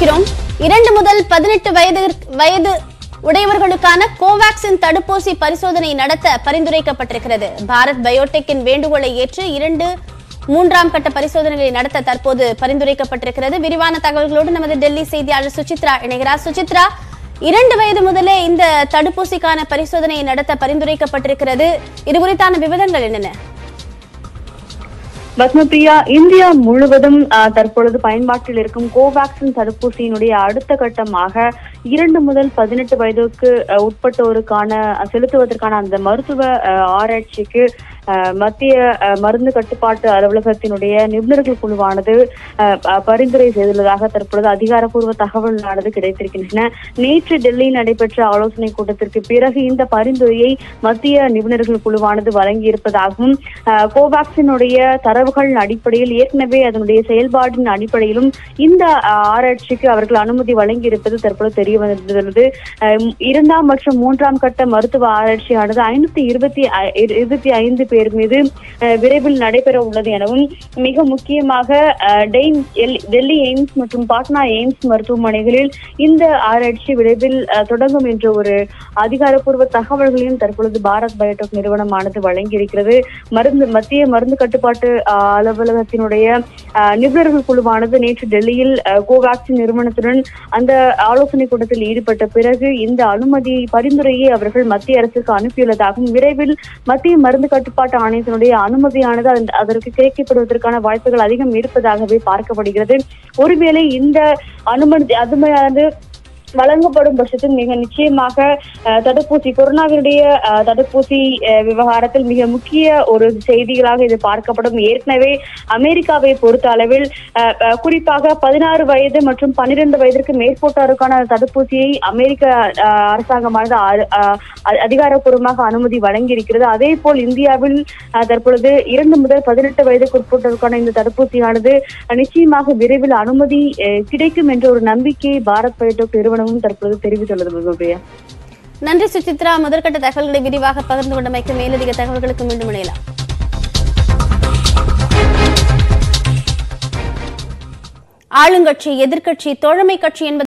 பார்க்கிறோம் இரண்டு முதல் பதினெட்டு வயது வயது உடையவர்களுக்கான கோவாக்சின் தடுப்பூசி பரிசோதனை நடத்த பரிந்துரைக்கப்பட்டிருக்கிறது பாரத் பயோடெக்கின் வேண்டுகோளை ஏற்று இரண்டு மூன்றாம் கட்ட பரிசோதனைகளை நடத்த தற்போது பரிந்துரைக்கப்பட்டிருக்கிறது விரிவான தகவல்களோடு நமது டெல்லி செய்தியாளர் சுசித்ரா இணைகிறார் சுசித்ரா இரண்டு வயது முதலே இந்த தடுப்பூசிக்கான பரிசோதனையை நடத்த பரிந்துரைக்கப்பட்டிருக்கிறது இது குறித்தான விவரங்கள் என்னென்ன பத்மபிரியா இந்தியா முழுவதும் அஹ், தற்பொழுது பயன்பாட்டில் இருக்கும் கோவேக்சின் தடுப்பூசியினுடைய அடுத்த கட்டமாக இரண்டு முதல் பதினெட்டு வயதுக்கு அஹ், உட்பட்டோருக்கான அஹ், செலுத்துவதற்கான அந்த மருத்துவ அஹ், ஆராய்ச்சிக்கு அஹ், மத்திய அஹ், மருந்து கட்டுப்பாட்டு அலுவலகத்தினுடைய நிபுணர்கள் குழுவானது அஹ், அஹ், பரிந்துரை செய்துள்ளதாக தற்பொழுது அதிகாரப்பூர்வ தகவலானது கிடைத்திருக்கின்றன நேற்று டெல்லியில் நடைபெற்ற ஆலோசனை கூட்டத்திற்கு பிறகு இந்த பரிந்துரையை மத்திய நிபுணர்கள் குழுவானது வழங்கியிருப்பதாகவும் அஹ், கோவாக்சினுடைய தரவுகள் அடிப்படையில் ஏற்கனவே அதனுடைய செயல்பாட்டின் அடிப்படையிலும் இந்த அஹ், ஆராய்ச்சிக்கு அவர்கள் அனுமதி வழங்கியிருப்பது தற்போது தெரிய வந்துள்ளது அஹ், இரண்டாம் மற்றும் மூன்றாம் கட்ட மருத்துவ ஆராய்ச்சியானது ஐநூத்தி இருபத்தி ஐ- இரு- இருபத்தி ஐந்து பேர் மீது அஹ், விரைவில் நடைபெற உள்ளது எனவும் மிக முக்கியமாக அஹ், டெய்ம்- எல்- டெல்லி எய்ம்ஸ் மற்றும் பாட்னா எய்ம்ஸ் மருத்துவமனைகளில் இந்த ஆராய்ச்சி விரைவில் அஹ், தொடங்கும் என்ற ஒரு அதிகாரப்பூர்வ தகவல்களையும் தற்பொழுது பாரத் பயோடெக் நிறுவனமானது வழங்கியிருக்கிறது மருந்து மத்திய மருந்து கட்டுப்பாட்டு அஹ், அலுவலகத்தினுடைய அஹ், நிபுணர்கள் குழுவானது நேற்று டெல்லியில் அஹ், கோவாக்சின் நிறுவனத்துடன் அந்த ஆலோசனை கூட்டத்தில் ஈடுபட்ட பிறகு இந்த அனுமதி பரிந்துரையை அவர்கள் மத்திய அரசுக்கு அனுப்பியுள்ளதாகவும் விரைவில் மத்திய மருந்து கட்டுப்பாட்டு ஆணையத்தினுடைய அனுமதியானது அந்த- அதற்கு கிடைக்கப்படுவதற்கான வாய்ப்புகள் அதிகம் இருப்பதாகவே பார்க்கப்படுகிறது ஒருவேளை இந்த அனுமதி அதுமையானது வழங்கப்படும் பட்சத்தில் மிக நிச்சயமாக அஹ், தடுப்பூசி கொரோனாவினுடைய அஹ், தடுப்பூசி அஹ், விவகாரத்தில் மிக முக்கிய ஒரு செய்திகளாக இது பார்க்கப்படும் ஏற்கனவே அமெரிக்காவை பொறுத்த அளவில் அஹ், அஹ், குறிப்பாக பதினாறு வயது மற்றும் பன்னிரண்டு வயதிற்கு மேற்பட்டோருக்கான தடுப்பூசியை அமெரிக்க அஹ், அரசாங்கமானது அ- அஹ், அ- அதிகாரப்பூர்வமாக அனுமதி வழங்கியிருக்கிறது அதே போல் இந்தியாவில் அஹ், தற்பொழுது இரண்டு முதல் பதினெட்டு வயதுக்கு உட்பட்டோருக்கான இந்த தடுப்பூசியானது அஹ், நிச்சயமாக விரைவில் அனுமதி அஹ், கிடைக்கும் என்ற ஒரு நம்பிக்கையை பாரத் பயோடெக் நிறுவனமும் தற்பொழுது தெரிவித்துள்ளது பத்மபிரியா நன்றி சுசித்ரா முதற்கட்ட தகவல்களை விரிவாக பகிர்ந்து கொண்டமைக்கு மேலதிக தகவல்களுக்கு மீண்டும் இணையலாம் ஆளுங்கட்சி எதிர்க்கட்சி தோழமை கட்சி என்பது